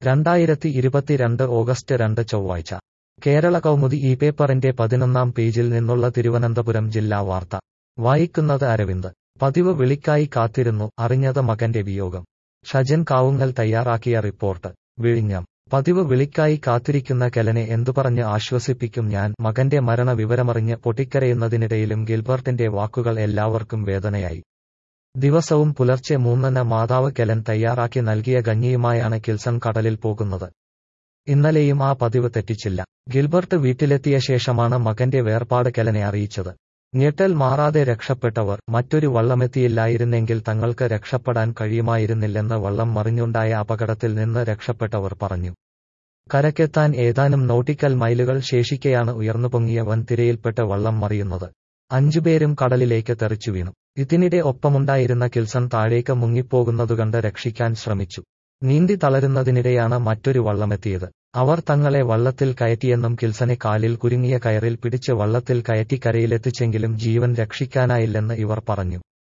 രണ്ടായിരത്തി ഇരുപത്തിരണ്ട് ഓഗസ്റ്റ് രണ്ട് ചൊവ്വാഴ്ച കേരള കൗമുദി ഈ പേപ്പറിന്റെ പതിനൊന്നാം പേജിൽ നിന്നുള്ള തിരുവനന്തപുരം ജില്ലാ വാർത്ത വായിക്കുന്നത് അരവിന്ദ് പതിവ് വിളിക്കായി കാത്തിരുന്നു അറിഞ്ഞത് മകന്റെ വിയോഗം ഷജൻ കാവുങ്ങൽ തയ്യാറാക്കിയ റിപ്പോർട്ട് വിഴിഞ്ഞം പതിവ് വിളിക്കായി കാത്തിരിക്കുന്ന കെലനെ എന്തുപറഞ്ഞ് ആശ്വസിപ്പിക്കും ഞാൻ മകന്റെ മരണ വിവരമറിഞ്ഞ് പൊട്ടിക്കരയുന്നതിനിടയിലും ഗിൽബർട്ടിന്റെ വാക്കുകൾ എല്ലാവർക്കും വേദനയായി ദിവസവും പുലർച്ചെ മൂന്നിന് മാതാവ് കെലൻ തയ്യാറാക്കി നൽകിയ കഞ്ഞിയുമായാണ് കിൽസൺ കടലിൽ പോകുന്നത് ഇന്നലെയും ആ പതിവ് തെറ്റിച്ചില്ല ഗിൽബർട്ട് വീട്ടിലെത്തിയ ശേഷമാണ് മകന്റെ വേർപാട് കെലനെ അറിയിച്ചത് ഞെട്ടൽ മാറാതെ രക്ഷപ്പെട്ടവർ മറ്റൊരു വള്ളമെത്തിയില്ലായിരുന്നെങ്കിൽ തങ്ങൾക്ക് രക്ഷപ്പെടാൻ കഴിയുമായിരുന്നില്ലെന്ന് വള്ളം മറിഞ്ഞുണ്ടായ അപകടത്തിൽ നിന്ന് രക്ഷപ്പെട്ടവർ പറഞ്ഞു കരക്കെത്താൻ ഏതാനും നോട്ടിക്കൽ മൈലുകൾ ശേഷിക്കെയാണ് ഉയർന്നുപൊങ്ങിയ വൻതിരയിൽപ്പെട്ട് വള്ളം മറിയുന്നത് അഞ്ചുപേരും കടലിലേക്ക് തെറിച്ചു വീണു ഇതിനിടെ ഒപ്പമുണ്ടായിരുന്ന കിൽസൺ താഴേക്ക് മുങ്ങിപ്പോകുന്നതുകണ്ട് രക്ഷിക്കാൻ ശ്രമിച്ചു നീന്തി തളരുന്നതിനിടെയാണ് മറ്റൊരു വള്ളമെത്തിയത് അവർ തങ്ങളെ വള്ളത്തിൽ കയറ്റിയെന്നും കിൽസനെ കാലിൽ കുരുങ്ങിയ കയറിൽ പിടിച്ച് വള്ളത്തിൽ കയറ്റി കരയിലെത്തിച്ചെങ്കിലും ജീവൻ രക്ഷിക്കാനായില്ലെന്ന് ഇവർ പറഞ്ഞു